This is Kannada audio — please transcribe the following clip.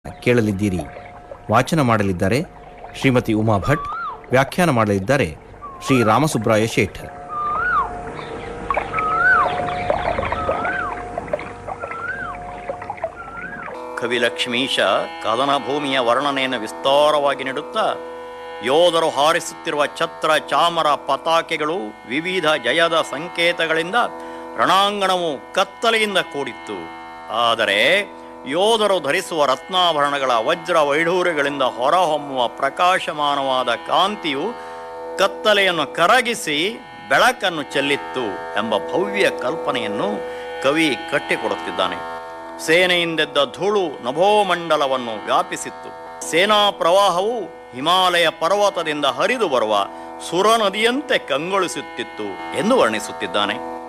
ಕೇಳಲಿದ್ದೀರಿ ವಾಚನ ಮಾಡಲಿದ್ದಾರೆ ಶ್ರೀಮತಿ ಉಮಾ ಭಟ್ ವ್ಯಾಖ್ಯಾನ ಮಾಡಲಿದ್ದಾರೆ ಶ್ರೀ ರಾಮಸುಬ್ರಾಯ ಶೇಠ್ ಕವಿಲಕ್ಷ್ಮೀಶ ಕದನ ಭೂಮಿಯ ವರ್ಣನೆಯನ್ನು ವಿಸ್ತಾರವಾಗಿ ನೀಡುತ್ತಾ ಯೋಧರು ಹಾರಿಸುತ್ತಿರುವ ಛತ್ರ ಚಾಮರ ಪತಾಕೆಗಳು ವಿವಿಧ ಜಯದ ಸಂಕೇತಗಳಿಂದ ರಣಾಂಗಣವು ಕತ್ತಲೆಯಿಂದ ಕೂಡಿತ್ತು ಆದರೆ ಯೋಧರು ಧರಿಸುವ ರತ್ನಾಭರಣಗಳ ವಜ್ರ ವೈಢೂರ್ಯಗಳಿಂದ ಹೊರಹೊಮ್ಮುವ ಪ್ರಕಾಶಮಾನವಾದ ಕಾಂತಿಯು ಕತ್ತಲೆಯನ್ನು ಕರಗಿಸಿ ಬೆಳಕನ್ನು ಚೆಲ್ಲಿತ್ತು ಎಂಬ ಭವ್ಯ ಕಲ್ಪನೆಯನ್ನು ಕವಿ ಕಟ್ಟಿಕೊಡುತ್ತಿದ್ದಾನೆ ಸೇನೆಯಿಂದೆದ್ದ ಧೂಳು ನಭೋಮಂಡಲವನ್ನು ವ್ಯಾಪಿಸಿತ್ತು ಸೇನಾ ಪ್ರವಾಹವು ಹಿಮಾಲಯ ಪರ್ವತದಿಂದ ಹರಿದು ಬರುವ ಸುರ ನದಿಯಂತೆ ಕಂಗೊಳಿಸುತ್ತಿತ್ತು ಎಂದು ವರ್ಣಿಸುತ್ತಿದ್ದಾನೆ